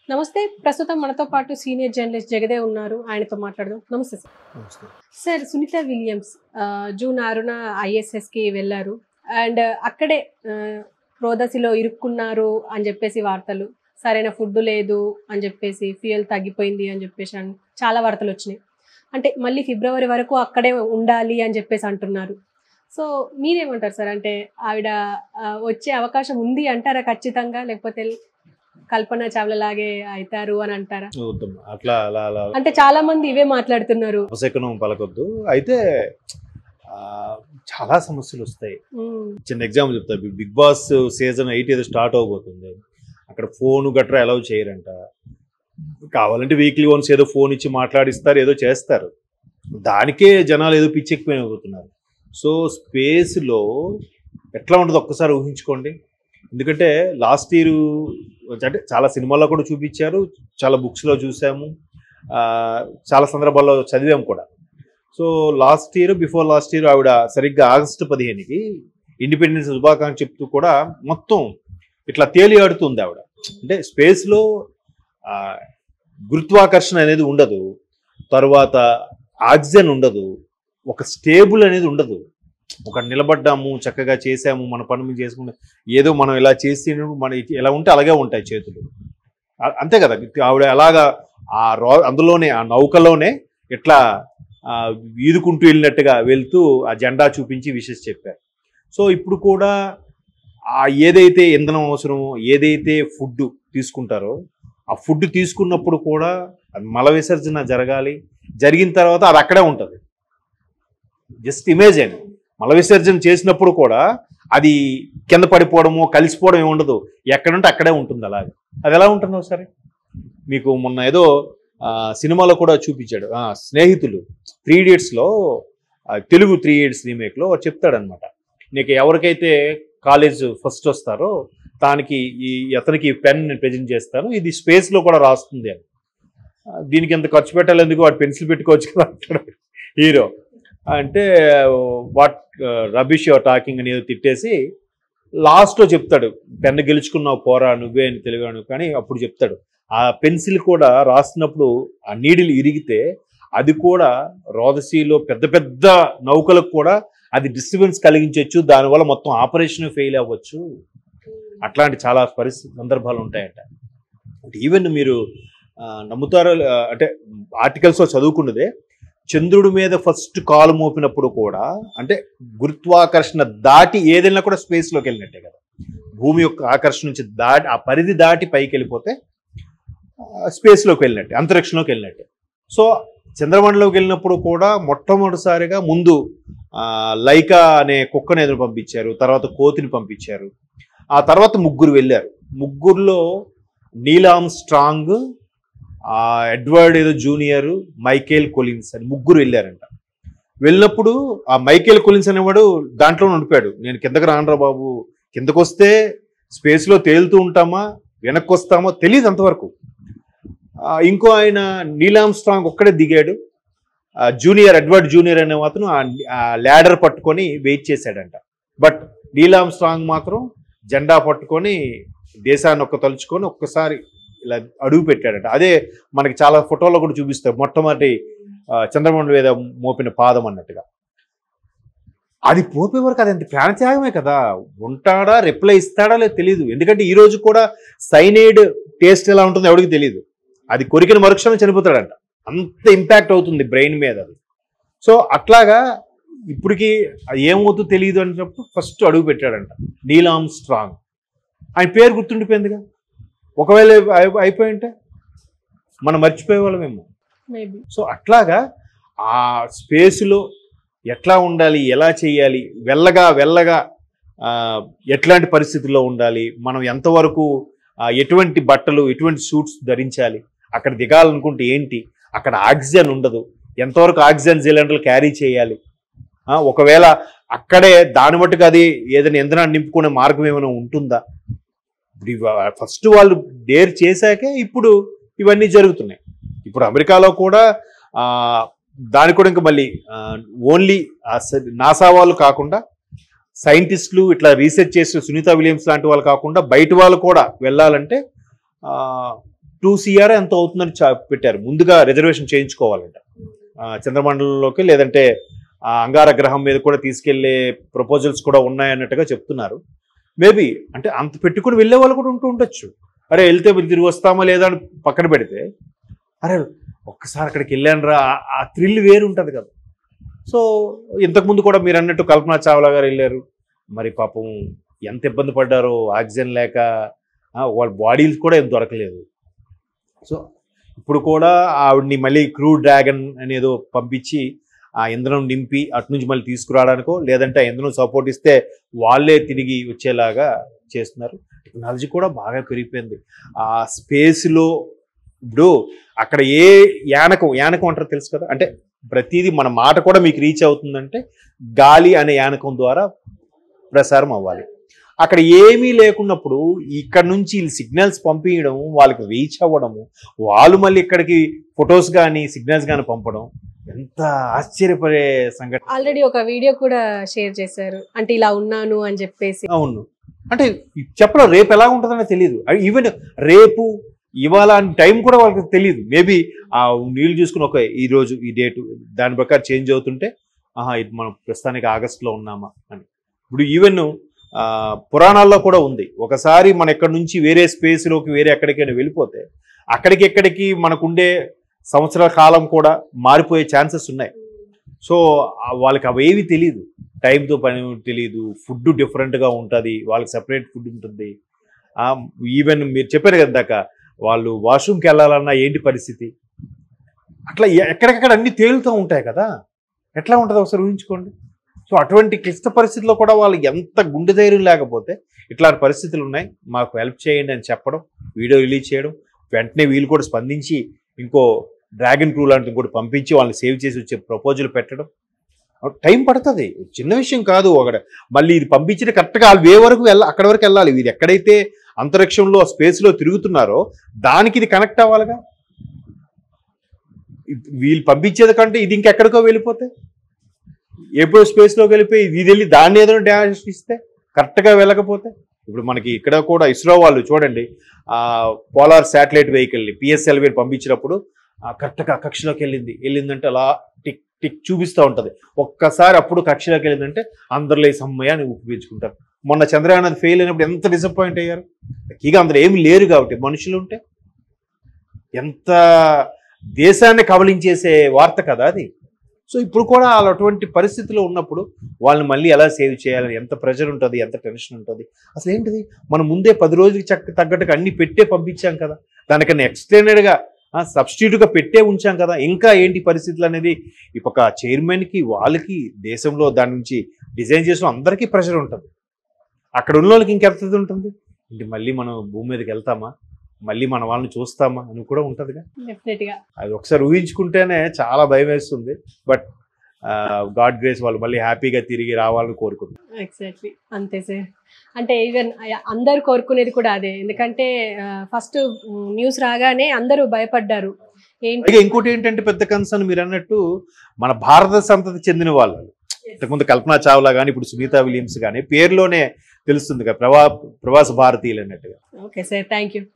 నమస్తే ప్రస్తుతం మనతో పాటు సీనియర్ జర్నలిస్ట్ జగదే ఉన్నారు ఆయనతో మాట్లాడదాం నమస్తే సార్ సార్ సునీత విలియమ్స్ ఆ, జూన్ ఆరున ఐఎస్ఎస్ కి వెళ్ళారు అండ్ అక్కడే ఆ, రోదసిలో ఇరుక్కున్నారు అని చెప్పేసి వార్తలు సరైన ఫుడ్ లేదు అని చెప్పేసి ఫ్యూయల్ తగ్గిపోయింది అని చెప్పేసి అన్- చాలా వార్తలు వచ్చినాయి అంటే మళ్ళీ ఫిబ్రవరి వరకు అక్కడే ఉండాలి అని చెప్పేసి అంటున్నారు సో మీరేమంటారు సార్ అంటే ఆవిడ ఆ, వచ్చే అవకాశం ఉంది అంటారా ఖచ్చితంగా లేకపోతే కల్పన చావ్లా లాగే అవుతారు అని అంటారా వద్దు అట్లా అలా అలా అంటే చాలా మంది ఇవే మాట్లాడుతున్నారు అపశకనం పలకొద్దు అయితే ఆ, చాలా సమస్యలు వస్తాయి ఉమ్, చిన్న ఎగ్జాంపుల్ చెప్తా బిగ్ బాస్ సీజన్ ఎయిట్ ఏదో స్టార్ట్ అవబోతుంది అక్కడ ఫోన్ గట్రా అలౌ చేయరంట కావాలంటే వీక్లీ వన్స్ ఏదో ఫోన్ ఇచ్చి మాట్లాడిస్తారు ఏదో చేస్తారు దానికే జనాలు ఏదో పిచ్చెక్కిపోయిపోతున్నారు సో స్పేస్లో ఎట్లా ఉంటుందో ఒక్కసారి ఊహించుకోండి ఎందుకంటే లాస్ట్ ఇయర్ అంటే చాలా సినిమాల్లో కూడా చూపించారు చాలా బుక్స్లో చూసాము ఆ, చాలా సందర్భాల్లో చదివాము కూడా so last year before last year ఆవిడ సరిగ్గా ఆగస్టు పదిహేనుకి ఇండిపెండెన్స్ శుభాకాంక్ష చెప్తూ కూడా మొత్తం ఇట్లా తేలి ఆడుతుంది ఆవిడ అంటే స్పేస్లో గురుత్వాకర్షణ అనేది ఉండదు తర్వాత ఆక్సిజన్ ఉండదు ఒక స్టేబుల్ అనేది ఉండదు ఒక నిలబడ్డాము చక్కగా చేసాము మన పని మేము చేసుకుని ఏదో మనం ఇలా చేసినప్పుడు మన ఎలా ఉంటే అలాగే ఉంటాయి చేతులు ఆ- అంతే కదా ఆవిడ అలాగా ఆ రో అందులోనే ఆ నౌకలోనే ఇట్లా ఆ, ఈదుకుంటూ వెళ్ళినట్టుగా వెళ్తూ ఆ జెండా చూపించి విషెస్ చెప్పారు సో ఇప్పుడు కూడా ఆ ఏదైతే ఇంధనం అవసరమో ఏదైతే ఫుడ్ తీసుకుంటారో ఆ ఫుడ్ తీసుకున్నప్పుడు కూడా అది మల విసర్జన జరగాలి జరిగిన తర్వాత అది అక్కడే ఉంటుంది జస్ట్ ఇమేజ్ అండి మల విసర్జన చేసినప్పుడు కూడా అది కింద పడిపోవడము కలిసిపోవడం ఏమి ఉండదు ఎక్కడుంటే అక్కడే ఉంటుంది అలాగే అది ఎలా ఉంటుంది ఒకసారి మీకు మొన్న ఏదో ఆ, సినిమాలో కూడా చూపించాడు ఆ, స్నేహితులు త్రీ ఇడియట్స్లో తెలుగు త్రీ ఇడియట్స్ రీమేక్లో చెప్తాడనమాట నీకు ఎవరికైతే కాలేజ్ ఫస్ట్ వస్తారో దానికి ఈ అతనికి పెన్ నేను ప్రజెంట్ చేస్తాను ఇది స్పేస్లో కూడా రాస్తుంది అని ఆ, దీనికి ఎంత ఖర్చు పెట్టాలి ఎందుకు వాడు పెన్సిల్ పెట్టుకోవచ్చు కదా అంటాడు హీరో అంటే వాట్ రబిష్ యువర్ టాకింగ్ అనేది తిట్టేసి లాస్ట్లో చెప్తాడు పెన్ను గెలుచుకున్నావు పోరా నువ్వే అని తెలివాను కానీ అప్పుడు చెప్తాడు ఆ పెన్సిల్ కూడా రాస్తున్నప్పుడు ఆ నీడిల్ ఇరిగితే అది కూడా రోదసీలో పెద్ద పెద్ద నౌకలకు కూడా అది డిస్టర్బెన్స్ కలిగించవచ్చు దానివల్ల మొత్తం ఆపరేషన్ ఫెయిల్ అవ్వచ్చు అట్లాంటి చాలా పరిస్థితి సందర్భాలు ఉంటాయంట ఈవెన్ మీరు ఆ, నమ్ముతారో ఆ, అంటే ఆర్టికల్స్లో చదువుకున్నదే చంద్రుడి మీద ఫస్ట్ కాలు మోపినప్పుడు కూడా అంటే గురుత్వాకర్షణ దాటి ఏదైనా కూడా స్పేస్లోకి వెళ్ళినట్టే కదా భూమి యొక్క ఆకర్షణ నుంచి దాటి ఆ పరిధి దాటి పైకి వెళ్ళిపోతే స్పేస్లోకి వెళ్ళినట్టే అంతరిక్షంలోకి వెళ్ళినట్టే సో చంద్రమండలోకి వెళ్ళినప్పుడు కూడా మొట్టమొదటిసారిగా ముందు ఆ, లైకా అనే కుక్కను ఎదురు పంపించారు తర్వాత కోతిని పంపించారు ఆ తర్వాత ముగ్గురు వెళ్ళారు ముగ్గురులో నీలామ్ స్ట్రాంగ్ ఆ ఎడ్వర్డ్ ఏదో జూనియర్ మైకేల్ కొలిన్స్ అని ముగ్గురు వెళ్ళారంట వెళ్ళినప్పుడు ఆ మైకేల్ కొలిన్స్ అనేవాడు దాంట్లో ఉండిపోయాడు నేను కిందకి రానరా బాబు కిందకు వస్తే స్పేస్లో తేలుతూ ఉంటామా వెనక్కి వస్తామో తెలియదు అంతవరకు ఆ, ఇంకో ఆయన నీలామ్ స్ట్రాంగ్ ఒక్కడే దిగాడు ఆ, జూనియర్ ఎడ్వర్డ్ జూనియర్ అనే అతను ఆ ల్యాడర్ పట్టుకొని వెయిట్ చేశాడంట బట్ నీలామ్ స్ట్రాంగ్ మాత్రం జెండా పట్టుకొని దేశాన్ని ఒక్క తలుచుకొని ఒక్కసారి ఇలా అడుగు పెట్టాడంట అదే మనకి చాలా ఫోటోలో కూడా చూపిస్తారు మొట్టమొదటి ఆ, చంద్రమండలం మీద మోపిన పాదం అన్నట్టుగా అది పోపే వరకు అది అంత ప్రాణత్యాగమే కదా ఉంటాడా రిప్లై ఇస్తాడా లేదు తెలియదు ఎందుకంటే ఈ రోజు కూడా సైనైడ్ టేస్ట్ ఎలా ఉంటుందో ఎవరికి తెలియదు అది కొరికిన మరుక్షణం చనిపోతాడంట అంత ఇంపాక్ట్ అవుతుంది బ్రెయిన్ మీద అది సో అట్లాగా ఇప్పటికి అది ఏమవుతుందో తెలియదు అనేటప్పుడు ఫస్ట్ అడుగు పెట్టాడంట నీలామ్ స్ట్రాంగ్ ఆయన పేరు గుర్తుండిపోయిందిగా ఒకవేళ అయి- అయిపోయి ఉంటే మనం మర్చిపోయే వాళ్ళమేమో మేబీ సో అట్లాగా ఆ స్పేస్లో ఎట్లా ఉండాలి ఎలా చేయాలి వెళ్ళగా వెళ్ళగా ఆ, ఎట్లాంటి పరిస్థితుల్లో ఉండాలి మనం ఎంతవరకు ఆ, ఎటువంటి బట్టలు ఎటువంటి సూట్స్ ధరించాలి అక్కడ దిగాలనుకుంటే ఏంటి అక్కడ ఆక్సిజన్ ఉండదు ఎంతవరకు ఆక్సిజన్ సిలిండర్లు క్యారీ చేయాలి ఆ, ఒకవేళ అక్కడే దాని మట్టుకు అది ఏదైనా ఇంధనాన్ని నింపుకునే మార్గం ఏమైనా ఉంటుందా ఇప్పుడు ఫస్ట్ వాళ్ళు డేర్ చేశాకే ఇప్పుడు ఇవన్నీ జరుగుతున్నాయి ఇప్పుడు అమెరికాలో కూడా ఆ, దానికి కూడా ఇంకా మళ్ళీ ఓన్లీ నాసా వాళ్ళు కాకుండా సైంటిస్టులు ఇట్లా రీసెర్చ్ చేసిన సునీత విలియమ్స్ లాంటి వాళ్ళు కాకుండా బయట వాళ్ళు కూడా వెళ్ళాలంటే ఆ, టూ సిఆర్ ఎంత అవుతుందని చా- పెట్టారు ముందుగా రిజర్వేషన్ చేయించుకోవాలంట ఆ, చంద్రమండలంలోకి లేదంటే ఆ అంగార గ్రహం మీద కూడా తీసుకెళ్లే ప్రపోజల్స్ కూడా ఉన్నాయన్నట్టుగా చెప్తున్నారు మేబీ అంటే అంత పెట్టుకుని వెళ్ళే వాళ్ళు కూడా ఉంటూ ఉండొచ్చు అరే వెళ్తే మరి తిరిగి వస్తామా లేదా అని పక్కన పెడితే అరే ఒక్కసారి అక్కడికి వెళ్ళాను రా ఆ థ్రిల్ వేరు ఉంటుంది కదా సో ఇంతకుముందు కూడా మీరు అన్నట్టు కల్పనా చావ్లా గారు వెళ్ళారు మరి పాపం ఎంత ఇబ్బంది పడ్డారో ఆక్సిజన్ లేక ఆ, వాళ్ళ బాడీలు కూడా ఏం దొరకలేదు సో ఇప్పుడు కూడా ఆవిడ్ని మళ్ళీ క్రూ డ్రాగన్ అనేదో పంపించి ఆ ఇంధనం నింపి అటు నుంచి మళ్ళీ తీసుకురావడానికో లేదంటే ఆ ఇంధనం సపోర్ట్ ఇస్తే వాళ్ళే తిరిగి వచ్చేలాగా చేస్తున్నారు టెక్నాలజీ కూడా బాగా పెరిగిపోయింది ఆ స్పేస్లో ఇప్పుడు అక్కడ ఏ యానకం యానకం అంటారో తెలుసు కదా అంటే ప్రతిదీ మన మాట కూడా మీకు రీచ్ అవుతుందంటే గాలి అనే యానకం ద్వారా ప్రసారం అవ్వాలి అక్కడ ఏమీ లేకున్నప్పుడు ఇక్కడ నుంచి సిగ్నల్స్ పంపించడం వాళ్ళకి రీచ్ అవ్వడము వాళ్ళు మళ్ళీ ఇక్కడికి ఫొటోస్ కానీ సిగ్నల్స్ కానీ పంపడం ఎంత ఆశ్చర్యపడే సంఘటన ఆల్రెడీ ఒక వీడియో కూడా షేర్ చేశారు అంటే ఇలా ఉన్నాను అని చెప్పేసి అవును అంటే చెప్పడం రేపు ఎలా ఉంటుందనే తెలియదు ఈవెన్ రేపు ఇవాళ అని టైం కూడా వాళ్ళకి తెలియదు మేబీ ఆ నీళ్ళు చూసుకుని ఒక ఈ రోజు ఈ డేటు దాని ప్రకారం చేంజ్ అవుతుంటే ఆహా ఇది మనం ప్రస్తుతానికి ఆగస్టులో ఉన్నామా అని ఇప్పుడు ఈవెన్ పురాణాల్లో కూడా ఉంది ఒకసారి మన ఎక్కడి నుంచి వేరే స్పేస్లోకి వేరే ఎక్కడికైనా వెళ్ళిపోతే అక్కడికి ఎక్కడికి మనకుండే సంవత్సరాల కాలం కూడా మారిపోయే ఛాన్సెస్ ఉన్నాయి సో ఆ వాళ్ళకి అవేవి తెలియదు టైంతో పని తెలియదు ఫుడ్ డిఫరెంట్గా ఉంటుంది వాళ్ళకి సెపరేట్ ఫుడ్ ఉంటుంది ఈవెన్ మీరు చెప్పారు కదా ఇందాక వాళ్ళు వాష్రూమ్కి వెళ్ళాలన్నా ఏంటి పరిస్థితి అట్లా ఎ- ఎక్కడికక్కడ అన్ని తేలుతూ ఉంటాయి కదా ఎట్లా ఉంటుంది ఒకసారి ఊహించుకోండి సో అటువంటి క్లిష్ట పరిస్థితుల్లో కూడా వాళ్ళకి ఎంత గుండె ధైర్యం లేకపోతే ఇట్లాంటి పరిస్థితులు ఉన్నాయి మాకు హెల్ప్ చేయండి అని చెప్పడం వీడియో రిలీజ్ చేయడం వెంటనే వీళ్ళు కూడా స్పందించి ఇంకో డ్రాగన్ క్రూ లాంటిది కూడా పంపించి వాళ్ళని సేవ్ చేసి వచ్చే ప్రపోజల్ పెట్టడం టైం పడుతుంది చిన్న విషయం కాదు అక్కడ మళ్ళీ ఇది పంపించిన కరెక్ట్గా వాళ్ళు వే వరకు వెళ్ళ అక్కడ వరకు వెళ్ళాలి వీరు ఎక్కడైతే అంతరిక్షంలో స్పేస్లో తిరుగుతున్నారో దానికి ఇది కనెక్ట్ అవ్వాలిగా ఇప్- వీళ్ళు పంపించేది కంటే ఇది ఇంకెక్కడికో వెళ్ళిపోతే ఎప్పుడో స్పేస్లోకి వెళ్ళిపోయి ఇది వెళ్ళి దాన్ని ఏదైనా డ్యాష్ ఇస్తే కరెక్ట్గా వెళ్ళకపోతే ఇప్పుడు మనకి ఇక్కడ కూడా ఇస్రో వాళ్ళు చూడండి ఆ పోలార్ శాటిలైట్ వెహికల్ని పిఎస్ఎల్వి పంపించినప్పుడు ఆ కరెక్ట్గా కక్షలోకి వెళ్ళింది వెళ్ళిందంటే అలా టిక్ టిక్ చూపిస్తూ ఉంటుంది ఒక్కసారి అప్పుడు కక్షలోకి వెళ్ళిందంటే అందరిలో ఈ సమ్మయ్య అని ఉపయోగించుకుంటారు మొన్న చంద్రయాన్ అది ఫెయిల్ అయినప్పుడు ఎంత డిసప్పాయింట్ అయ్యారు ఇక అందరూ ఏమి లేరు కాబట్టి మనుషులు ఉంటే ఎంత దేశాన్ని కబలించేసే వార్త కదా అది సో ఇప్పుడు కూడా వాళ్ళు అటువంటి పరిస్థితిలో ఉన్నప్పుడు వాళ్ళని మళ్ళీ ఎలా సేవ్ చేయాలి ఎంత ప్రెషర్ ఉంటుంది ఎంత టెన్షన్ ఉంటుంది అసలు ఏంటిది మనం ముందే పది రోజులకి చక్క తగ్గట్టుగా అన్ని పెట్టే పంపించాం కదా దానికన్నా ఎక్స్టెండెడ్గా సబ్స్టిట్యూట్గా పెట్టే ఉంచాం కదా ఇంకా ఏంటి పరిస్థితులు అనేది ఈ ఒక చైర్మన్కి వాళ్ళకి దేశంలో దాని నుంచి డిజైన్ చేసిన అందరికీ ప్రెషర్ ఉంటుంది అక్కడ ఉన్న వాళ్ళకి ఇంకెంత ఉంటుంది ఇంటి మళ్ళీ మనం భూమి మీదకి వెళ్తామా మళ్ళీ మన వాళ్ళని చూస్తామా అని కూడా ఉంటుందిగా డెఫినెట్ గా అది ఒకసారి ఊహించుకుంటేనే చాలా భయం వేస్తుంది బట్ గాడ్ గ్రేస్ వాళ్ళు మళ్ళీ హ్యాపీగా తిరిగి రావాలని కోరుకుంటున్నాను ఎగ్జాక్ట్లీ అంతే సార్ అంటే ఈవెన్ అందరు కోరుకునేది కూడా అదే ఎందుకంటే ఫస్ట్ న్యూస్ రాగానే అందరూ భయపడ్డారు ఏంటి పైగా ఇంకోటి ఏంటంటే పెద్ద కన్సర్న్ మీరు అన్నట్టు మన భారత సంతతి చెందిన వాళ్ళు ఇంతకుముందు కల్పనా చావ్లా కానీ ఇప్పుడు సునీత విలియమ్స్ కానీ పేరులోనే తెలుస్తుంది కదా ప్రవా ప్రవాస భారతీయులు అన్నట్టుగా ఓకే సార్ థ్యాంక్ యూ